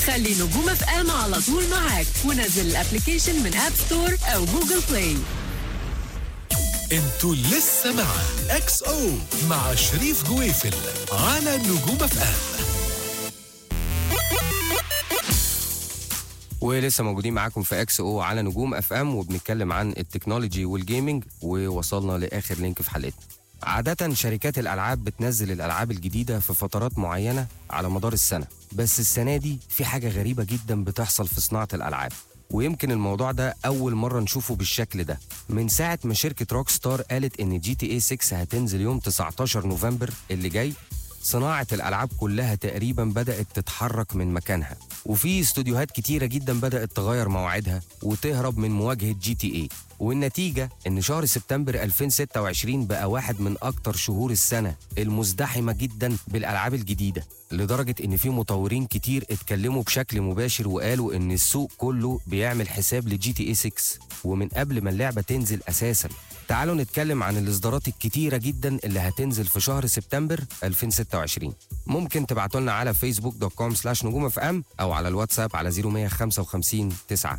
خلي نجوم اف ام على طول معاك ونزل الابلكيشن من اب ستور او جوجل بلاي انتوا لسه مع اكس او مع شريف جويفل على نجوم اف ام ولسه موجودين معاكم في اكس او على نجوم اف ام وبنتكلم عن التكنولوجي والجيمنج ووصلنا لاخر لينك في حلقتنا عادة شركات الألعاب بتنزل الألعاب الجديدة في فترات معينة على مدار السنة بس السنة دي في حاجة غريبة جدا بتحصل في صناعة الألعاب ويمكن الموضوع ده أول مرة نشوفه بالشكل ده من ساعة ما شركة روك ستار قالت إن جي تي اي 6 هتنزل يوم 19 نوفمبر اللي جاي صناعة الألعاب كلها تقريبا بدأت تتحرك من مكانها وفي استوديوهات كتيرة جدا بدأت تغير مواعيدها وتهرب من مواجهة جي تي اي والنتيجة إن شهر سبتمبر 2026 بقى واحد من أكتر شهور السنة المزدحمة جدا بالألعاب الجديدة لدرجة إن في مطورين كتير اتكلموا بشكل مباشر وقالوا إن السوق كله بيعمل حساب لجي تي اي 6 ومن قبل ما اللعبة تنزل أساسا تعالوا نتكلم عن الإصدارات الكتيرة جدا اللي هتنزل في شهر سبتمبر 2026 ممكن تبعتوا لنا على فيسبوك دوت كوم سلاش نجوم اف ام أو على الواتساب على 0155 9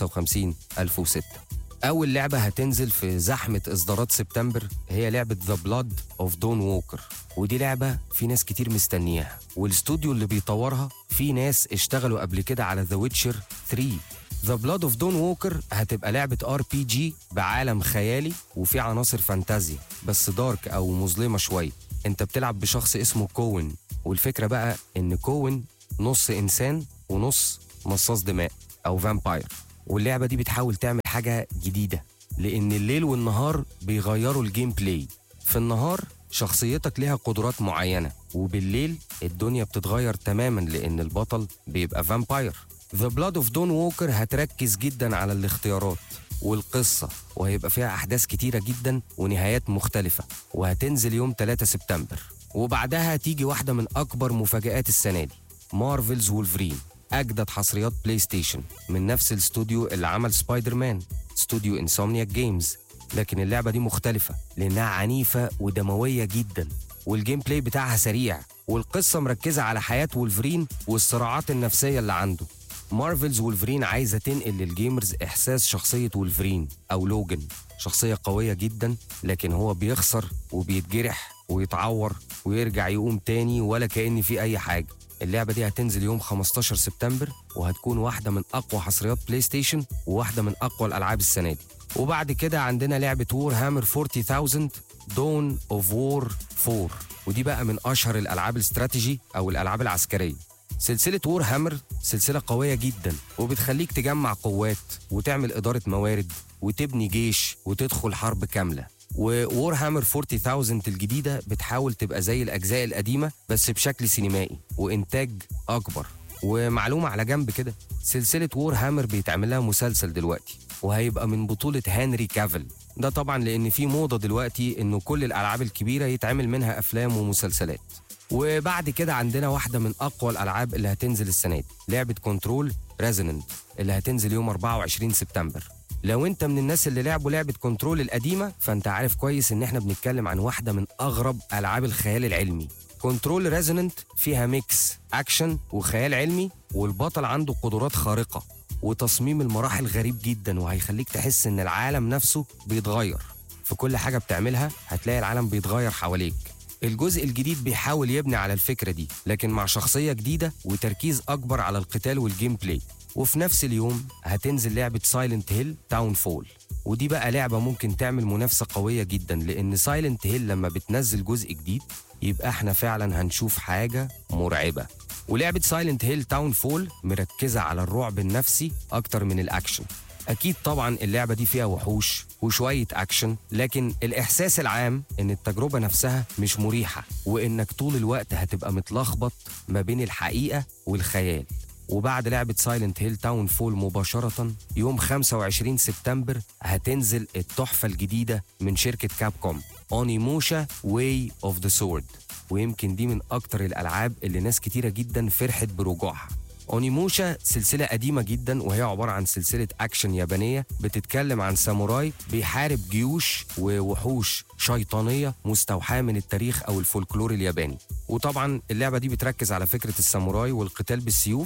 55 1006 أول لعبة هتنزل في زحمة إصدارات سبتمبر هي لعبة ذا بلاد اوف دون ووكر ودي لعبة في ناس كتير مستنياها والاستوديو اللي بيطورها في ناس اشتغلوا قبل كده على ذا ويتشر 3 ذا بلاد اوف دون ووكر هتبقى لعبة ار بي جي بعالم خيالي وفي عناصر فانتازيا بس دارك أو مظلمة شوية انت بتلعب بشخص اسمه كوين والفكرة بقى ان كوين نص إنسان ونص مصاص دماء أو فامباير واللعبة دي بتحاول تعمل حاجة جديدة لأن الليل والنهار بيغيروا الجيم بلاي في النهار شخصيتك ليها قدرات معينة وبالليل الدنيا بتتغير تماما لأن البطل بيبقى فامباير The Blood of Dawn Walker هتركز جدا على الاختيارات والقصة وهيبقى فيها أحداث كتيرة جدا ونهايات مختلفة وهتنزل يوم 3 سبتمبر وبعدها هتيجي واحدة من أكبر مفاجآت السنة دي مارفلز وولفرين أجدد حصريات بلاي ستيشن من نفس الاستوديو اللي عمل سبايدر مان استوديو انسومنياك جيمز لكن اللعبة دي مختلفة لأنها عنيفة ودموية جدا والجيم بلاي بتاعها سريع والقصة مركزة على حياة وولفرين والصراعات النفسية اللي عنده مارفلز وولفرين عايزة تنقل للجيمرز إحساس شخصية وولفرين أو لوجن شخصية قوية جدا لكن هو بيخسر وبيتجرح ويتعور ويرجع يقوم تاني ولا كأن في أي حاجة اللعبة دي هتنزل يوم 15 سبتمبر وهتكون واحدة من أقوى حصريات بلاي ستيشن وواحدة من أقوى الألعاب السنة دي وبعد كده عندنا لعبة وور هامر 40000 دون اوف وور 4 ودي بقى من أشهر الألعاب الاستراتيجي أو الألعاب العسكرية سلسلة وور هامر سلسلة قوية جدا وبتخليك تجمع قوات وتعمل إدارة موارد وتبني جيش وتدخل حرب كاملة وور هامر 40000 الجديدة بتحاول تبقى زي الأجزاء القديمة بس بشكل سينمائي وإنتاج أكبر ومعلومة على جنب كده سلسلة وور هامر بيتعمل لها مسلسل دلوقتي وهيبقى من بطولة هنري كافل ده طبعا لأن في موضة دلوقتي إنه كل الألعاب الكبيرة يتعمل منها أفلام ومسلسلات وبعد كده عندنا واحدة من أقوى الألعاب اللي هتنزل السنة دي لعبة كنترول ريزوننت اللي هتنزل يوم 24 سبتمبر لو انت من الناس اللي لعبوا لعبة كنترول القديمة فانت عارف كويس ان احنا بنتكلم عن واحدة من اغرب العاب الخيال العلمي كنترول ريزوننت فيها ميكس اكشن وخيال علمي والبطل عنده قدرات خارقة وتصميم المراحل غريب جدا وهيخليك تحس ان العالم نفسه بيتغير في كل حاجة بتعملها هتلاقي العالم بيتغير حواليك الجزء الجديد بيحاول يبني على الفكرة دي لكن مع شخصية جديدة وتركيز أكبر على القتال والجيم بلاي وفي نفس اليوم هتنزل لعبة سايلنت هيل تاون فول ودي بقى لعبة ممكن تعمل منافسة قوية جدا لأن سايلنت هيل لما بتنزل جزء جديد يبقى احنا فعلا هنشوف حاجة مرعبة ولعبة سايلنت هيل تاون فول مركزة على الرعب النفسي أكتر من الأكشن أكيد طبعا اللعبة دي فيها وحوش وشوية أكشن لكن الإحساس العام إن التجربة نفسها مش مريحة وإنك طول الوقت هتبقى متلخبط ما بين الحقيقة والخيال وبعد لعبة سايلنت هيل تاون فول مباشرة يوم 25 سبتمبر هتنزل التحفة الجديدة من شركة كاب كوم أونيموشا واي اوف ذا سورد ويمكن دي من أكتر الألعاب اللي ناس كتيرة جدا فرحت برجوعها اونيموشا سلسلة قديمة جدا وهي عبارة عن سلسلة أكشن يابانية بتتكلم عن ساموراي بيحارب جيوش ووحوش شيطانية مستوحاة من التاريخ أو الفولكلور الياباني وطبعا اللعبة دي بتركز على فكرة الساموراي والقتال بالسيوف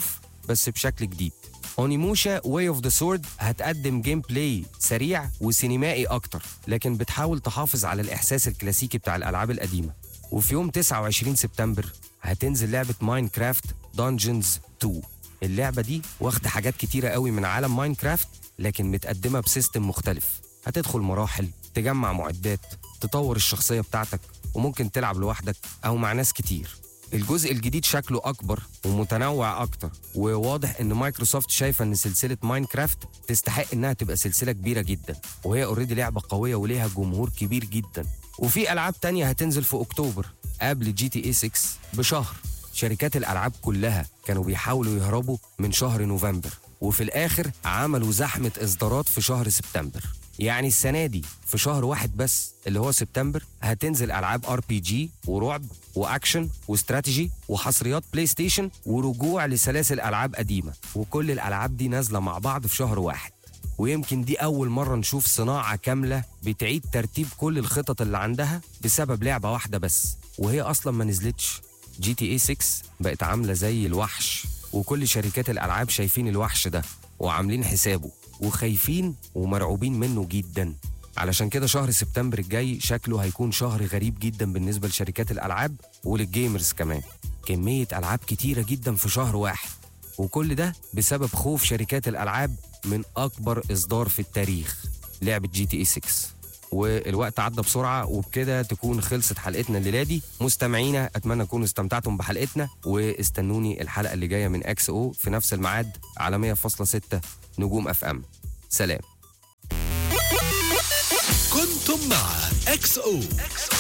بس بشكل جديد اونيموشا واي اوف ذا سورد هتقدم جيم بلاي سريع وسينمائي اكتر لكن بتحاول تحافظ على الاحساس الكلاسيكي بتاع الالعاب القديمه وفي يوم 29 سبتمبر هتنزل لعبه ماينكرافت دانجنز 2 اللعبه دي واخده حاجات كتيره قوي من عالم ماينكرافت لكن متقدمه بسيستم مختلف هتدخل مراحل تجمع معدات تطور الشخصيه بتاعتك وممكن تلعب لوحدك او مع ناس كتير الجزء الجديد شكله اكبر ومتنوع اكتر وواضح ان مايكروسوفت شايفه ان سلسله ماينكرافت تستحق انها تبقى سلسله كبيره جدا وهي اوريدي لعبه قويه وليها جمهور كبير جدا وفي العاب تانية هتنزل في اكتوبر قبل جي تي اي 6 بشهر شركات الالعاب كلها كانوا بيحاولوا يهربوا من شهر نوفمبر وفي الاخر عملوا زحمه اصدارات في شهر سبتمبر يعني السنه دي في شهر واحد بس اللي هو سبتمبر هتنزل العاب ار بي جي ورعب واكشن واستراتيجي وحصريات بلاي ستيشن ورجوع لسلاسل العاب قديمه وكل الالعاب دي نازله مع بعض في شهر واحد ويمكن دي أول مرة نشوف صناعة كاملة بتعيد ترتيب كل الخطط اللي عندها بسبب لعبة واحدة بس وهي أصلا ما نزلتش جي تي اي 6 بقت عاملة زي الوحش وكل شركات الألعاب شايفين الوحش ده وعاملين حسابه وخايفين ومرعوبين منه جدا علشان كده شهر سبتمبر الجاي شكله هيكون شهر غريب جدا بالنسبة لشركات الألعاب وللجيمرز كمان كمية ألعاب كتيرة جدا في شهر واحد وكل ده بسبب خوف شركات الألعاب من أكبر إصدار في التاريخ لعبة جي تي اي 6 والوقت عدى بسرعة وبكده تكون خلصت حلقتنا الليلة دي مستمعينا أتمنى تكونوا استمتعتم بحلقتنا واستنوني الحلقة اللي جاية من اكس او في نفس الميعاد على 100.6 نجوم اف ام سلام كنتم مع اكس او